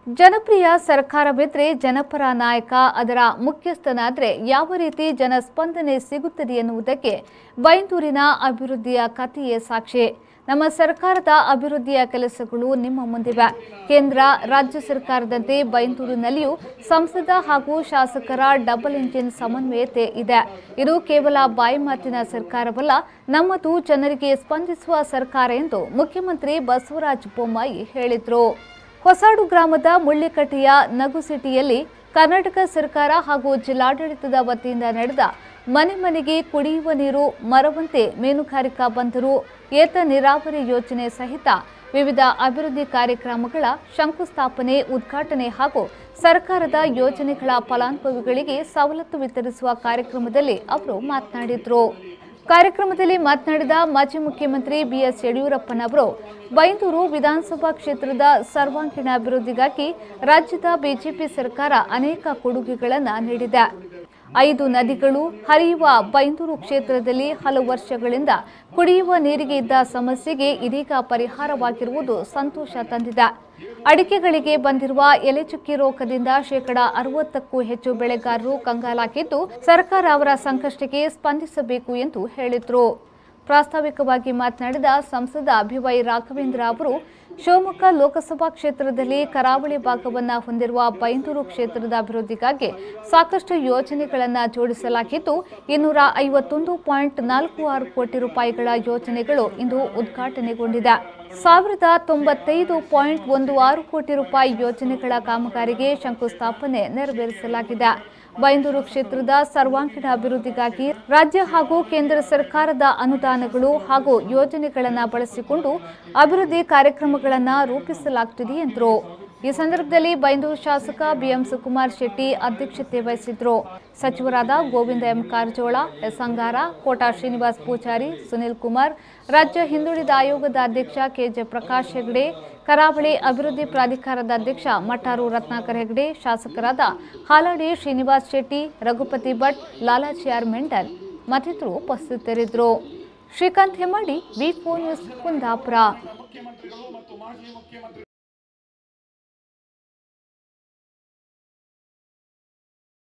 ಜನಪ್ರಿಯ ಸರ್ಕಾರವಿದ್ರೆ ಜನಪರ ನಾಯಕ ಅದರ ಮುಖ್ಯಸ್ಥನಾದ್ರೆ ಯಾವ ರೀತಿ ಜನಸ್ಪಂದನೆ ಸಿಗುತ್ತದೆ ಎನ್ನುವುದಕ್ಕೆ ಬೈಂದೂರಿನ ಅಭಿವೃದ್ಧಿಯ ಕಥೆಯೇ ಸಾಕ್ಷಿ ನಮ್ಮ ಸರ್ಕಾರದ ಅಭಿವೃದ್ಧಿಯ ಕೆಲಸಗಳು ನಿಮ್ಮ ಮುಂದಿವೆ ಕೇಂದ್ರ ರಾಜ್ಯ ಸರ್ಕಾರದಂತೆ ಬೈಂದೂರಿನಲ್ಲಿಯೂ ಸಂಸದ ಹಾಗೂ ಶಾಸಕರ ಡಬಲ್ ಇಂಜಿನ್ ಸಮನ್ವಯತೆ ಇದೆ ಇದು ಕೇವಲ ಬಾಯಿ ಮಾತಿನ ಸರ್ಕಾರವಲ್ಲ ನಮ್ಮದು ಜನರಿಗೆ ಸ್ಪಂದಿಸುವ ಸರ್ಕಾರ ಎಂದು ಮುಖ್ಯಮಂತ್ರಿ ಬಸವರಾಜ ಬೊಮ್ಮಾಯಿ ಹೇಳಿದರು ಹೊಸಾಡು ಗ್ರಾಮದ ಮುಳ್ಳಿಕಟ್ಟೆಯ ನಗುಸಿಟಿಯಲ್ಲಿ ಕರ್ನಾಟಕ ಸರ್ಕಾರ ಹಾಗೂ ಜಿಲ್ಲಾಡಳಿತದ ವತಿಯಿಂದ ನಡೆದ ಮನೆ ಮನೆಗೆ ಕುಡಿಯುವ ನೀರು ಮರವಂತೆ ಮೀನುಗಾರಿಕಾ ಬಂದರು ಏತ ನೀರಾವರಿ ಯೋಜನೆ ಸಹಿತ ವಿವಿಧ ಅಭಿವೃದ್ಧಿ ಕಾರ್ಯಕ್ರಮಗಳ ಶಂಕುಸ್ಥಾಪನೆ ಉದ್ಘಾಟನೆ ಹಾಗೂ ಸರ್ಕಾರದ ಯೋಜನೆಗಳ ಫಲಾನುಭವಿಗಳಿಗೆ ಸವಲತ್ತು ವಿತರಿಸುವ ಕಾರ್ಯಕ್ರಮದಲ್ಲಿ ಅವರು ಮಾತನಾಡಿದರು ಕಾರ್ಯಕ್ರಮದಲ್ಲಿ ಮಾತನಾಡಿದ ಮಾಜಿ ಮುಖ್ಯಮಂತ್ರಿ ಬಿಎಸ್ ಯಡಿಯೂರಪ್ಪನವರು ಬೈಂದೂರು ವಿಧಾನಸಭಾ ಕ್ಷೇತ್ರದ ಸರ್ವಾಂಗೀಣ ಅಭಿವೃದ್ಧಿಗಾಗಿ ರಾಜ್ಯದ ಬಿಜೆಪಿ ಸರ್ಕಾರ ಅನೇಕ ಕೊಡುಗೆಗಳನ್ನು ನೀಡಿದೆ ಐದು ನದಿಗಳು ಹರಿಯುವ ಬೈಂದೂರು ಕ್ಷೇತ್ರದಲ್ಲಿ ಹಲವು ವರ್ಷಗಳಿಂದ ಕುಡಿಯುವ ನೀರಿಗೆ ಇದ್ದ ಸಮಸ್ಯೆಗೆ ಇದೀಗ ಪರಿಹಾರವಾಗಿರುವುದು ಸಂತೋಷ ತಂದಿದೆ ಅಡಿಕೆಗಳಿಗೆ ಬಂದಿರುವ ಎಲೆಚುಕ್ಕಿ ರೋಗದಿಂದ ಶೇಕಡಾ ಅರವತ್ತಕ್ಕೂ ಹೆಚ್ಚು ಬೆಳೆಗಾರರು ಕಂಗಾಲಾಗಿದ್ದು ಸರ್ಕಾರ ಅವರ ಸಂಕಷ್ಟಕ್ಕೆ ಸ್ಪಂದಿಸಬೇಕು ಎಂದು ಹೇಳಿದರು ಪ್ರಾಸ್ತಾವಿಕವಾಗಿ ಮಾತನಾಡಿದ ಸಂಸದ ಬಿವೈ ರಾಘವೇಂದ್ರ ಅವರು ಶಿವಮೊಗ್ಗ ಲೋಕಸಭಾ ಕ್ಷೇತ್ರದಲ್ಲಿ ಕರಾವಳಿ ಭಾಗವನ್ನು ಹೊಂದಿರುವ ಬೈಂದೂರು ಕ್ಷೇತ್ರದ ಅಭಿವೃದ್ಧಿಗಾಗಿ ಸಾಕಷ್ಟು ಯೋಜನೆಗಳನ್ನು ಜೋಡಿಸಲಾಗಿದ್ದು ಇನ್ನೂರ ಐವತ್ತೊಂದು ಪಾಯಿಂಟ್ ನಾಲ್ಕು ಆರು ಕೋಟಿ ರೂಪಾಯಿಗಳ ಯೋಜನೆಗಳು ಇಂದು ಉದ್ಘಾಟನೆಗೊಂಡಿದೆ ಸಾವಿರದ ತೊಂಬತ್ತೈದು ಪಾಯಿಂಟ್ ಒಂದು ಆರು ಕೋಟಿ ರೂಪಾಯಿ ಯೋಜನೆಗಳ ಕಾಮಗಾರಿಗೆ ಶಂಕುಸ್ಥಾಪನೆ ನೆರವೇರಿಸಲಾಗಿದೆ ಬೈಂದೂರು ಕ್ಷೇತ್ರದ ಸರ್ವಾಂಗೀಣ ಅಭಿವೃದ್ಧಿಗಾಗಿ ರಾಜ್ಯ ಹಾಗೂ ಕೇಂದ್ರ ಸರ್ಕಾರದ ಅನುದಾನಗಳು ಹಾಗೂ ಯೋಜನೆಗಳನ್ನು ಬಳಸಿಕೊಂಡು ಅಭಿವೃದ್ಧಿ ಕಾರ್ಯಕ್ರಮಗಳನ್ನು ರೂಪಿಸಲಾಗುತ್ತಿದೆ ಎಂದರು ಈ ಸಂದರ್ಭದಲ್ಲಿ ಬೈಂದೂರು ಶಾಸಕ ಬಿಎಂ ಸುಕುಮಾರ್ ಶೆಟ್ಟಿ ಅಧ್ಯಕ್ಷತೆ ವಹಿಸಿದ್ರು ಸಚಿವರಾದ ಗೋವಿಂದ ಎಂ ಕಾರಜೋಳ ಎಸ್ ಅಂಗಾರ ಕೋಟಾ ಶ್ರೀನಿವಾಸ್ ಪೂಜಾರಿ ಸುನಿಲ್ ಕುಮಾರ್ ರಾಜ್ಯ ಹಿಂದುಳಿದ ಆಯೋಗದ ಅಧ್ಯಕ್ಷ ಕೆಜೆ ಪ್ರಕಾಶ್ ಹೆಗಡೆ ಕರಾವಳಿ ಅಭಿವೃದ್ಧಿ ಪ್ರಾಧಿಕಾರದ ಅಧ್ಯಕ್ಷ ಮಠಾರು ರತ್ನಾಕರ್ ಹೆಗಡೆ ಶಾಸಕರಾದ ಹಾಲಾಡಿ ಶ್ರೀನಿವಾಸ್ ಶೆಟ್ಟಿ ರಘುಪತಿ ಭಟ್ ಲಾಲಾಜಿ ಆರ್ ಮೆಂಡಲ್ ಮತ್ತಿತರರು ಉಪಸ್ಥಿತರಿದ್ದರು Srikanth Hemmadi V four news Kundapura ಮುಖ್ಯಮಂತ್ರಿಗಳು ಮತ್ತು ಮಾಜಿ ಮುಖ್ಯಮಂತ್ರಿ